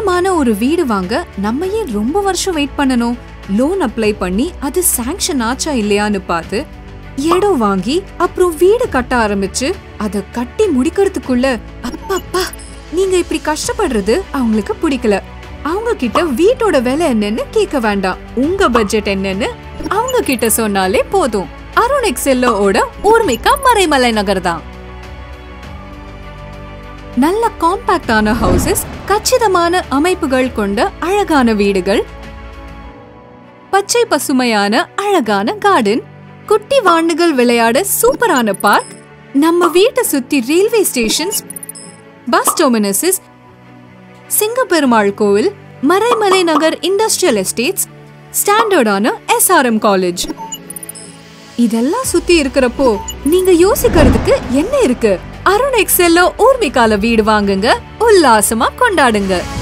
சொந்தமான ஒரு வீடு வாங்க நம்ம ஏன் ரொம்ப வருஷம் வெயிட் பண்ணணும் லோன் அப்ளை பண்ணி அது சாங்ஷன் ஆச்சா இல்லையான்னு பார்த்து இடம் வாங்கி அப்புறம் வீடு கட்ட ஆரம்பிச்சு அத கட்டி முடிக்கிறதுக்குள்ள அப்பப்பா நீங்க இப்படி கஷ்டப்படுறது அவங்களுக்கு பிடிக்கல அவங்க கிட்ட வீட்டோட விலை என்னன்னு கேட்க வேண்டாம் உங்க பட்ஜெட் என்னன்னு அவங்க கிட்ட சொன்னாலே போதும் அருண் எக்ஸெல்லோட ஊர்மிகா மறைமலை நகர் தான் நல்ல காம்பாக்டான ஹவுசஸ் கச்சிதமான அமைப்புகள் கொண்ட அழகான வீடுகள் பச்சை பசுமையான அழகான கார்டன் குட்டி வாண்டுகள் விளையாட சூப்பரான பார்க் நம்ம வீட்டை சுத்தி railway stations bus terminuses Singaperumal Koil Maraimalai Nagar industrial estates ஸ்டாண்டர்டான எஸ்ஆர்எம் காலேஜ் இதெல்லாம் சுத்தி இருக்கிறப்போ நீங்க யோசிக்கிறதுக்கு என்ன இருக்கு அருண் எக்ஸெல்லோ ஊர்மிகால வீடு வாங்குங்க உல்லாசமா கொண்டாடுங்க